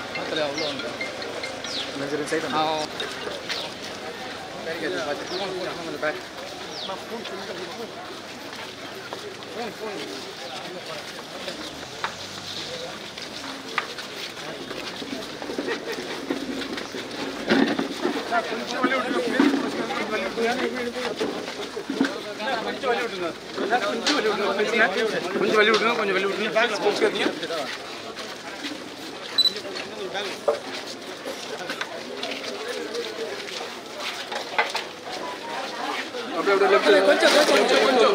பக்கத்தில் அவ்வளோ வந்து நெஞ்சரி சைடு ஆ பேரிகேட் பார்த்து ஃபோன் ஃபோன் அந்த பேக் ஃபோன் ஃபோன் கொஞ்சம் வழி விட்டுருங்க கொஞ்சம் வழி விட்டுருங்க பேக் போச்சுக்காதீங்க அப்படியே அப்படியே லெஃப்ட் கொஞ்சம் கொஞ்சம் கொஞ்சம்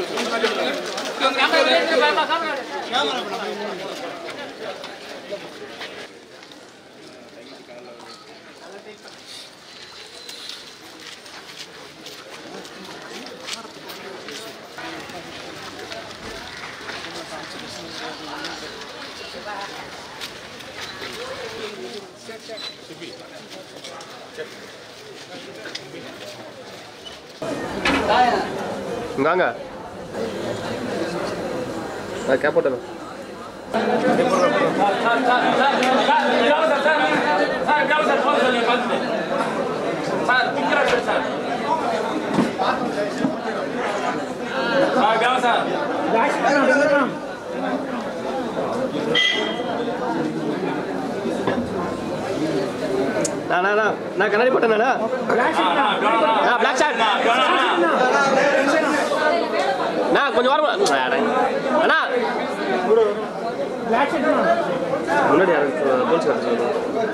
இங்காங்க கேப் போட்டேன் நான் நான் நான் நான் கண்ணாடி போட்டேனா ஆ பிளாக் ஷாட் நான் கொஞ்சம் வரமா அண்ணா முன்னாடி யாரும் போலீஸ் கார்டு சொல்லுங்க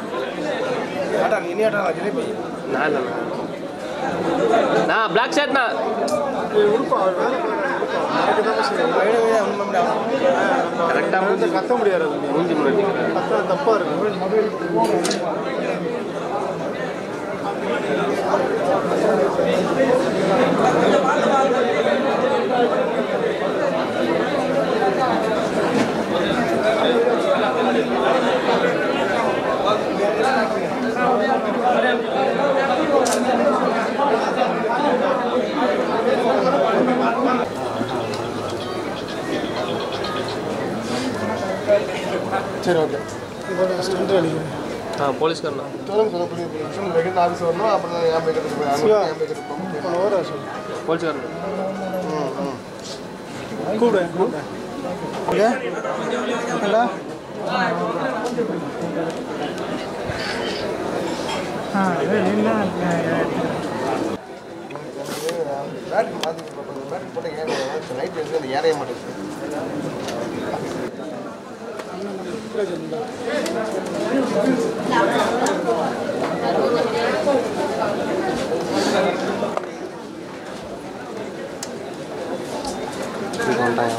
நான் இல்லைண்ணா நான் பிளாக் ஷர்ட்ண்ணா கரெக்டாக மூஞ்சி கத்த முடியாது மூஞ்சி முன்னாடி கத்த தப்பா இருக்கு சரி ஓகே இப்போ ஸ்டண்ட் அடிக்கிறேன் ஆ போலீஸ்காரண்ணா தூரம் சொல்லக்கூடிய நிமிஷம் வெகன் ஆஃபீஸ் வரணும் அப்புறம் தான் என் பைக் எடுத்து போய் என் பைக் எடுத்து போய் ஓர சார் போலீஸ்காரண்ணா கூப்பிடு கூப்பிடு ஓகே இல்லை பேட்டரி மாற்றி பேட்டரி போட்டால் ஏற லைட் வந்து அந்த ஏறைய மாட்டேங்குது இது வந்துட்டாங்க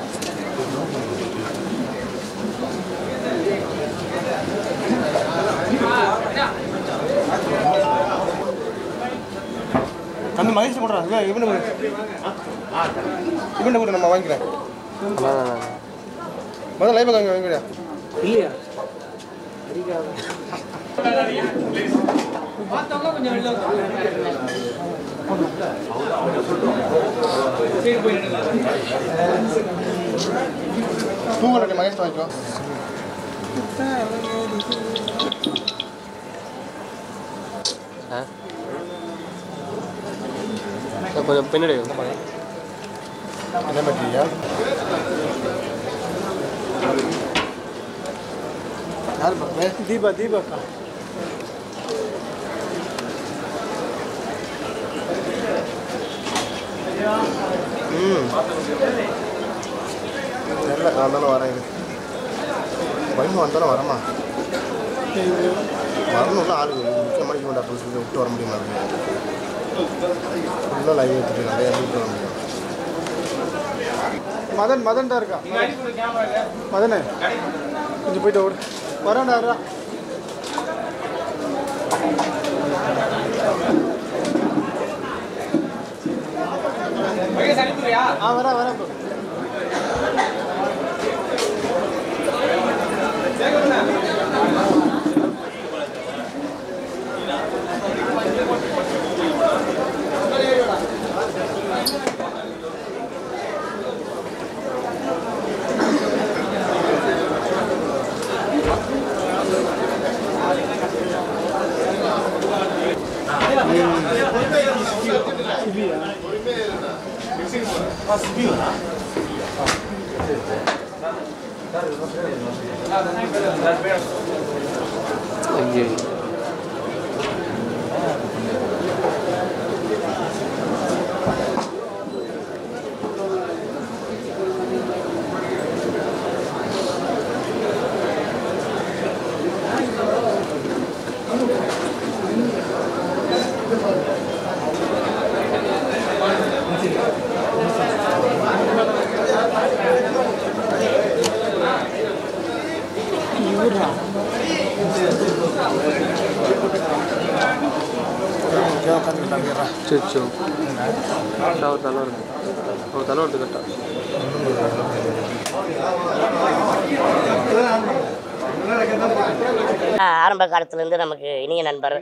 தம்பி மகேஷ் கொடுறாங்க இவனு கொடு இவனை கூட நம்ம வாங்கிக்கிறேன் அண்ணா அண்ணா, அண்ணா முதல்ல லைஃப் வாங்கி வாங்கிக்கிறா இல்லையா டூ ஹண்ட்ரட் மகேஷ் வாங்கிக்கோ ஆ சார், கொஞ்சம் பின்னாடி வாங்க. என்ன பற்றியா யார் பார்க்குறேன் தீபா தீபாக்கா ம் தெரியல நான் தானே வரேன் பயந்து வந்தாலும் வரமா வரணும்ல ஆளு முக்கிய மணிக்கு வேண்டாம் அப்படின்னு சொல்லி விட்டு வர முடியுமா ஃபுல்லாக லைவ் எடுத்துட்டு நிறைய விட்டு வர முடியும் மதன் மதன் தான் இருக்கா மதனே கொஞ்சம் போயிட்டு ஓடு வரேன்டா வரா ஆ வரேன் வரேன் bro. ஐயோ அச்சோ ஒரு தலை இருக்கு ஒரு தலை வருது கரெக்டாக ஆஹ் ஆரம்ப காலத்துலேருந்து நமக்கு இனிய நண்பர்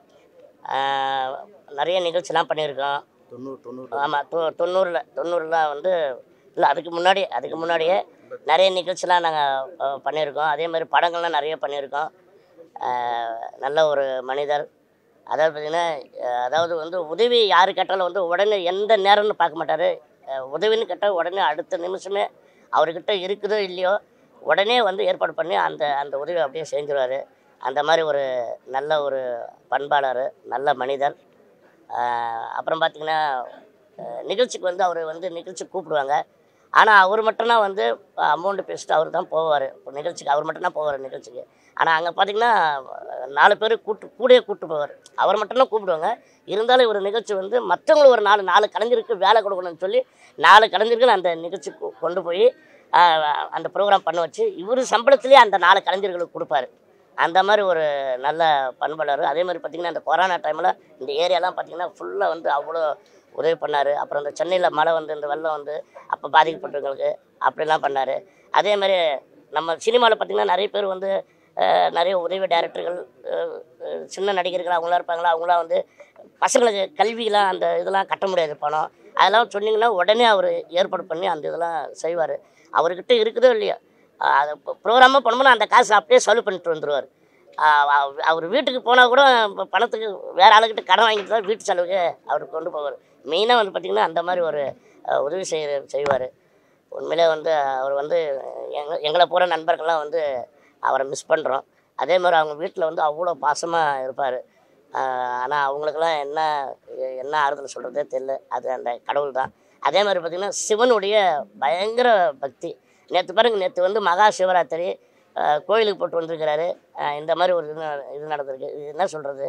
ஆஹ் நிறைய நிகழ்ச்சிலாம் பண்ணியிருக்கோம் தொண்ணூறு தொண்ணூறு ஆமாம் தொ தொண்ணூறில் தொண்ணூறில் வந்து இல்லை அதுக்கு முன்னாடி அதுக்கு முன்னாடியே நிறைய நிகழ்ச்சிலாம் நாங்கள் பண்ணியிருக்கோம் அதே மாதிரி படங்கள்லாம் நிறைய பண்ணியிருக்கோம் ஆஹ் நல்ல ஒரு மனிதர் அதாவது பார்த்திங்கன்னா அதாவது வந்து உதவி யாரு கேட்டாலும் வந்து உடனே எந்த நேரம்னு பார்க்க மாட்டார் உதவின்னு கேட்டால் உடனே அடுத்த நிமிஷமே அவர்கிட்ட இருக்குதோ இல்லையோ உடனே வந்து ஏற்பாடு பண்ணி அந்த அந்த உதவி அப்படியே செஞ்சுருவார் அந்த மாதிரி ஒரு நல்ல ஒரு பண்பாளர் நல்ல மனிதர் ஆஹ் அப்புறம் பார்த்திங்கன்னா அஹ் நிகழ்ச்சிக்கு வந்து அவர் வந்து நிகழ்ச்சி கூப்பிடுவாங்க ஆனால் அவர் மட்டும்தான் வந்து அமௌண்ட்டு பேசிட்டு அவர் தான் போவார் நிகழ்ச்சிக்கு அவர் மட்டும்தான் போவார் நிகழ்ச்சிக்கு ஆனால் அங்கே பார்த்தீங்கன்னா நாலு பேர் கூட்டு கூடயே கூப்பிட்டு போவார் அவர் மட்டும்தான் கூப்பிடுவாங்க இருந்தாலும் இவர் நிகழ்ச்சி வந்து மற்றவங்களுக்கு ஒரு நாலு நாலு கலைஞருக்கு வேலை கொடுக்கணும்னு சொல்லி நாலு கலைஞர்கள் அந்த நிகழ்ச்சி கொ- கொண்டு போய் ஆஹ் அந்த ப்ரோக்ராம் பண்ண வச்சு இவர் சம்பளத்திலே அந்த நாலு கலைஞர்களுக்கு கொடுப்பாரு அந்த மாதிரி ஒரு நல்ல பண்பாளர் அதே மாதிரி பார்த்திங்கன்னா இந்த கொரோனா டைமில் இந்த ஏரியாலாம் பார்த்திங்கன்னா ஃபுல்லாக வந்து அவ்வளோ உதவி பண்ணார் அப்புறம் இந்த சென்னையில் மழை வந்து இந்த வெள்ளம் வந்து அப்போ பாதிக்கப்பட்டவங்களுக்கு அப்படிலாம் பண்ணார் அதே மாதிரி நம்ம சினிமாவில் பார்த்திங்கன்னா நிறைய பேர் வந்து அஹ், நிறைய உதவி டைரக்டர்கள் அஹ், அஹ், சின்ன நடிகர்கள் அவங்களாம் இருப்பாங்களா அவங்களாம் வந்து பசங்களுக்கு கல்வியெலாம் அந்த இதெல்லாம் கட்ட முடியாது பணம் அதெல்லாம் சொன்னீங்கன்னா உடனே அவர் ஏற்பாடு பண்ணி அந்த இதெல்லாம் செய்வார் அவர்கிட்ட இருக்குதோ இல்லையோ ஆஹ் அது ப்ரோக்ராமாக பண்ணும்போது அந்த காசு அப்படியே செலவு பண்ணிட்டு வந்துடுவார் அவர் வீட்டுக்கு போனால் கூட இப்ப பணத்துக்கு வேறு ஆளுக்கிட்ட கடன் வாங்கிட்டு தான் வீட்டு செலவுக்கு அவர் கொண்டு போவார் மெயினாக வந்து பார்த்திங்கன்னா அந்த மாதிரி ஒரு ஆஹ் உதவி செய்ய செய்வார் உண்மையிலே வந்து அவர் வந்து எங்க எங்களை போகிற நண்பர்கள்லாம் வந்து அவரை மிஸ் பண்ணுறோம் அதே மாதிரி அவங்க வீட்டில் வந்து அவ்வளோ பாசமாக இருப்பார் ஆனால் அவங்களுக்கெல்லாம் என்ன என்ன ஆறுதல் சொல்கிறதே தெரில அது அந்த கடவுள் தான் அதே மாதிரி பார்த்திங்கன்னா சிவனுடைய பயங்கர பக்தி நேற்று பாருங்க நேற்று வந்து மகா சிவராத்திரி ஆஹ் கோயிலுக்கு போட்டு வந்திருக்கிறாரு ஆஹ் இந்த மாதிரி ஒரு இது ந- இது நடந்திருக்கு இது என்ன சொல்கிறது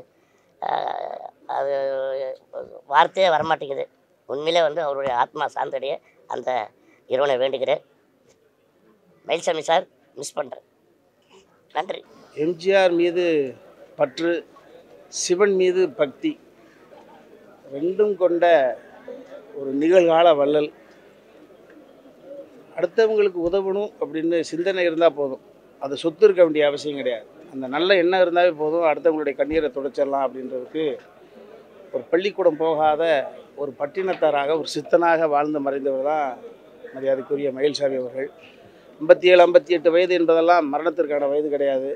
அது வார்த்தையே வரமாட்டேங்குது உண்மையிலே வந்து அவருடைய ஆத்மா சாந்தடைய அந்த இறைவனை வேண்டுகிறேன் மயில்சாமி சார் மிஸ் பண்ணுறேன் நன்றி எம்ஜிஆர் மீது பற்று சிவன் மீது பக்தி ரெண்டும் கொண்ட ஒரு நிகழ்கால வள்ளல் அடுத்தவங்களுக்கு உதவணும் அப்படின்னு சிந்தனை இருந்தால் போதும் அது சொத்து இருக்க வேண்டிய அவசியம் கிடையாது அந்த நல்ல எண்ணம் இருந்தாவே போதும் அடுத்தவங்களுடைய கண்ணீரை துடைச்சிடலாம் அப்படின்றதுக்கு ஒரு பள்ளிக்கூடம் போகாத ஒரு பட்டினத்தாராக ஒரு சித்தனாக வாழ்ந்து மறைந்தவர் தான் மரியாதைக்குரிய மயில்சாமி அவர்கள் ஐம்பத்தி ஏழு ஐம்பத்தி எட்டு வயது என்பதெல்லாம் மரணத்திற்கான வயது கிடையாது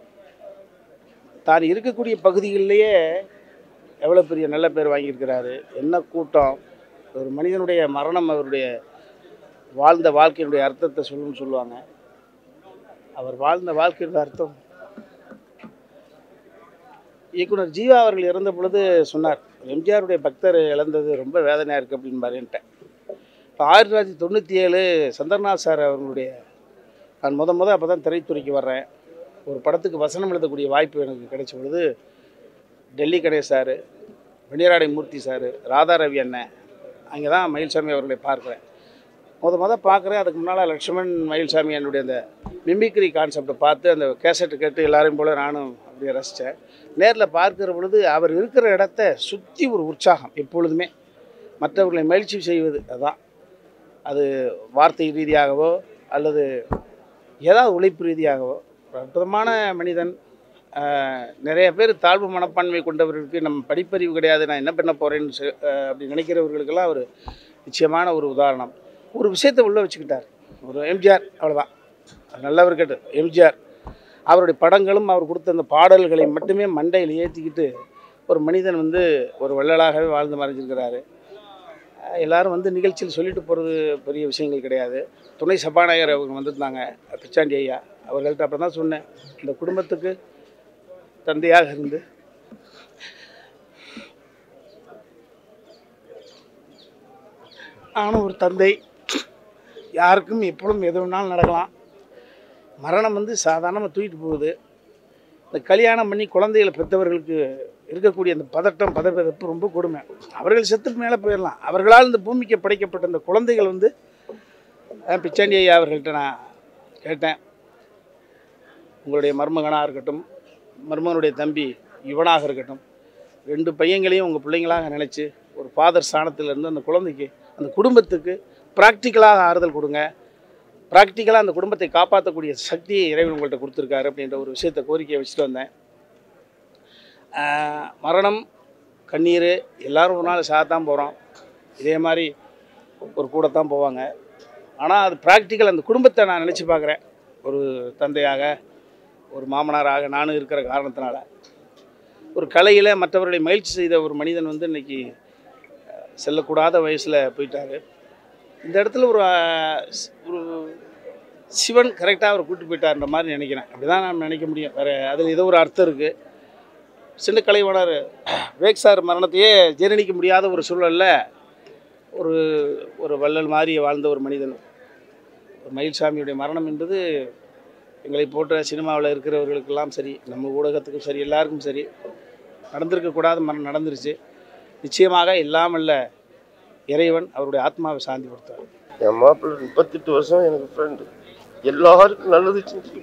தான் இருக்கக்கூடிய பகுதிகளிலேயே எவ்வளோ பெரிய நல்ல பேர் வாங்கியிருக்கிறாரு என்ன கூட்டம் ஒரு மனிதனுடைய மரணம் அவருடைய வாழ்ந்த வாழ்க்கையினுடைய அர்த்தத்தை சொல்லுன்னு சொல்லுவாங்க அவர் வாழ்ந்த வாழ்க்கையோட அர்த்தம் இயக்குனர் ஜீவா அவர்கள் இறந்த பொழுது சொன்னார் எம்ஜிஆருடைய பக்தர் இழந்தது ரொம்ப வேதனையாக இருக்குது அப்படின்னு என்கிட்ட இப்போ ஆயிரத்தி தொள்ளாயிரத்தி தொண்ணூற்றி ஏழு சந்தர்நாத் சார் அவர்களுடைய நான் முத முத அப்போ தான் திரைத்துறைக்கு வர்றேன் ஒரு படத்துக்கு வசனம் எழுதக்கூடிய வாய்ப்பு எனக்கு கிடைச்ச பொழுது டெல்லி கணேஷ் சார் வெண்ணிராடை மூர்த்தி சார் ராதா ரவி அண்ணன் அங்கே தான் மயில்சாமி அவர்களை பார்க்குறேன் முத முத பார்க்குறேன் அதுக்கு முன்னால் லக்ஷ்மண் மயில்சாமி என்னுடைய அந்த மிமிக்ரி கான்செப்டை பார்த்து அந்த கேசட்டு கேட்டு எல்லாரையும் போல் நானும் அப்படியே ரசித்தேன் நேரில் பார்க்கிற பொழுது அவர் இருக்கிற இடத்த சுற்றி ஒரு உற்சாகம் எப்பொழுதுமே மற்றவர்களை மகிழ்ச்சி செய்வது அதான் அது வார்த்தை ரீதியாகவோ அல்லது ஏதாவது உழைப்பு ரீதியாகவோ ஒரு அற்புதமான மனிதன் ஆஹ், நிறைய பேர் தாழ்வு மனப்பான்மை கொண்டவர்களுக்கு நம்ம படிப்பறிவு கிடையாது நான் என்ன பண்ண போகிறேன்னு சொ- ஆஹ், அப்படி நினைக்கிறவர்களுக்கெல்லாம் ஒரு நிச்சயமான ஒரு உதாரணம் ஒரு விஷயத்தை உள்ளே வச்சுக்கிட்டார் ஒரு எம்ஜிஆர் அவ்வளோதான் நல்லவர் கேட்டு எம்ஜிஆர் அவருடைய படங்களும் அவர் கொடுத்த அந்த பாடல்களை மட்டுமே மண்டையில் ஏற்றிக்கிட்டு ஒரு மனிதன் வந்து ஒரு வள்ளலாகவே வாழ்ந்து மறைஞ்சிருக்கிறாரு எல்லாரும் வந்து நிகழ்ச்சியில் சொல்லிட்டு போகிறது பெரிய விஷயங்கள் கிடையாது துணை சபாநாயகர் அவங்க வந்திருந்தாங்க பிச்சாண்டி ஐயா அவர்கள்ட்ட அப்புறம் தான் சொன்னேன் இந்த குடும்பத்துக்கு தந்தையாக இருந்து நானும் ஒரு தந்தை யாருக்கும் எப்பொழுதும் எது வேணாலும் நடக்கலாம் மரணம் வந்து சாதாரணமாக தூக்கிட்டு போகுது இந்த கல்யாணம் பண்ணி குழந்தைகளை பெற்றவர்களுக்கு இருக்கக்கூடிய அந்த பதட்டம் பதவிதப்பு ரொம்ப கொடுமை அவர்கள் செத்துட்டு மேலே போயிடலாம் அவர்களால் இந்த பூமிக்கு படைக்கப்பட்ட இந்த குழந்தைகள் வந்து அதான் பிச்சாண்டி ஐயா அவர்கள்ட்ட நான் கேட்டேன் உங்களுடைய மருமகனாக இருக்கட்டும் மருமகனுடைய தம்பி இவனாக இருக்கட்டும் ரெண்டு பையங்களையும் உங்கள் பிள்ளைங்களாக நினச்சி ஒரு ஃபாதர் ஸ்தானத்திலிருந்து அந்த குழந்தைக்கு அந்த குடும்பத்துக்கு ப்ராக்டிக்கலாக ஆறுதல் கொடுங்க ப்ராக்டிக்கலாக அந்த குடும்பத்தை காப்பாற்றக்கூடிய சக்தியை இறைவன் உங்கள்கிட்ட கொடுத்துருக்காரு அப்படின்ற ஒரு விஷயத்தை கோரிக்கையை வச்சுட்டு வந்தேன் ஆஹ் மரணம் கண்ணீர் எல்லாரும் ஒரு நாள் சாகத்தான் போகிறோம் இதே மாதிரி ஒரு கூட தான் போவாங்க ஆனால் அது ப்ராக்டிக்கல் அந்த குடும்பத்தை நான் நினச்சி பார்க்குறேன் ஒரு தந்தையாக ஒரு மாமனாராக நானும் இருக்கிற காரணத்தினால ஒரு கலையில் மற்றவர்களை மகிழ்ச்சி செய்த ஒரு மனிதன் வந்து இன்னைக்கு அஹ், செல்லக்கூடாத வயசில் போயிட்டார் இந்த இடத்துல ஒரு அஹ், ஸ்- ஒரு சிவன் கரெக்டாக அவரை கூட்டு போயிட்டார்ன்ற மாதிரி நினைக்கிறேன் அப்படி தான் நான் நினைக்க முடியும் வேறு அதில் ஏதோ ஒரு அர்த்தம் இருக்குது சின்ன கலைவாணர் விவேக் சார் மரணத்தையே ஜீரணிக்க முடியாத ஒரு சூழலில் ஒரு ஒரு வள்ளல் மாதிரி வாழ்ந்த ஒரு மனிதன் ஒரு மயில்சாமியுடைய மரணம் என்பது எங்களை போன்ற சினிமாவில் இருக்கிறவர்களுக்கெல்லாம் சரி நம்ம ஊடகத்துக்கும் சரி எல்லாருக்கும் சரி நடந்திருக்கக்கூடாத மரணம் நடந்துருச்சு நிச்சயமாக இல்லாமல்ல இறைவன் அவருடைய ஆத்மாவை சாந்தி கொடுத்தார் என் மாப்பிள்ளை முப்பத்தெட்டு வருஷம் எனக்கு ஃப்ரெண்டு எல்லாருக்கும் நல்லது செஞ்சு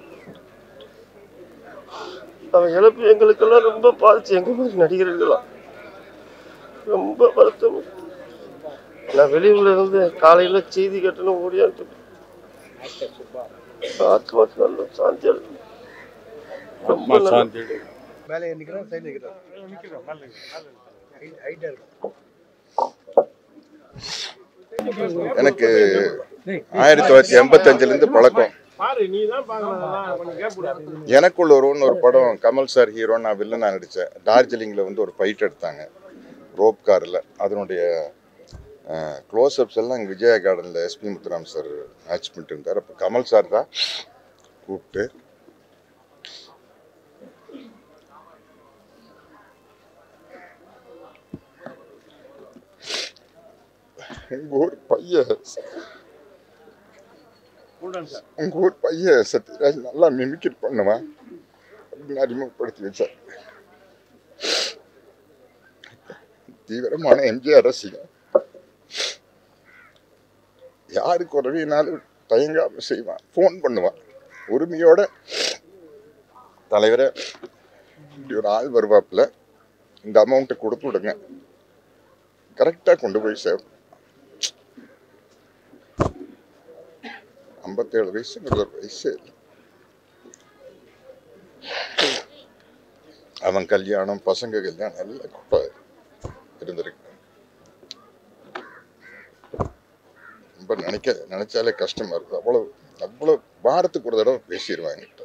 அவன் இழப்பு எங்களுக்கெல்லாம் ரொம்ப பாதிச்சு எங்க மாதிரி நடிகர்களாம் ரொம்ப வருத்தம் நான் வெளியூர்ல இருந்து காலையில செய்தி கட்டணும் ஓடியான்ட்டு ஆத்மாக்கு நல்ல சாந்தி அடையும். ரொம்ப நல்ல மேலே நிற்கிறோம் சைடு நிற்கிறோம் ஹைட்டாக இருக்கும் எனக்கு ஆயிரத்தி தொள்ளாயிரத்தி எண்பத்தஞ்சிலேருந்து பழக்கம் எனக்குள்ள ஒருவன் ஒரு படம் கமல் சார் ஹீரோ நான் வில்லனா நடித்தேன் டார்ஜிலிங்கில் வந்து ஒரு ஃபைட் எடுத்தாங்க ரோப் காரில் அதனுடைய க்ளோஸ்அப்ஸ் எல்லாம் இங்கே விஜயா கார்டனில் எஸ்பி முத்துராம் சார் மேட்ச் பண்ணிட்டு இருந்தார் அப்போ கமல் சார் தான் கூப்பிட்டு உங்க ஊர் பையன் உங்க ஊர் பையன் சத்யராஜ் நல்லா மிமிக்ரி பண்ணுவான் அப்படின்னு அறிமுகப்படுத்தி வச்சார் தீவிரமான எம்ஜிஆர் ரசிகன் யாருக்கு உதவினாலும் தயங்காம செய்வான் ஃபோன் பண்ணுவான் உரிமையோட தலைவரை இப்படி ஒரு ஆள் வருவாப்புல இந்த அமௌண்ட்டை கொடுத்து விடுங்க கரெக்டாக கொண்டு போய் சேரும் ஐம்பத்தேழு வயசுங்கிறது ஒரு வயசு இல்லை அவன் கல்யாணம் பசங்க கல்யாணம் எல்லாம் கூட இருந்திருக்கு ரொம்ப நினைக்க நினைச்சாலே கஷ்டமா இருக்கு அவ்வளவு அவ்வளவு வாரத்துக்கு ஒரு தடவை பேசிடுவாங்க என்கிட்ட.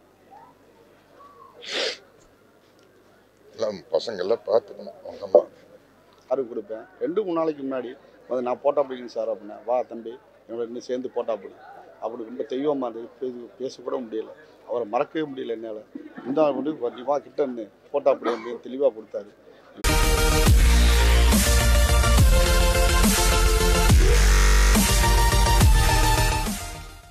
எல்லாம் பசங்க எல்லாம் பார்த்துக்கணும் அவங்க அம்மா யாருக்கு கொடுப்பேன் ரெண்டு மூணு நாளைக்கு முன்னாடி வந்து நான் போட்டா பிடிக்கணும் சார் அப்படின்னேன் வா தம்பி என்னோட இன்னும் சேர்ந்து போட்டா பிடி அப்படி ரொம்ப தெய்வமாக இருந்தது பேச பேசக்கூட முடியல அவரை மறக்கவே முடியல என்னால் இந்த கொண்டு நீ வா கிட்ட இருந்து போட்டா பிடி அப்படின்னு தெளிவாக கொடுத்தாரு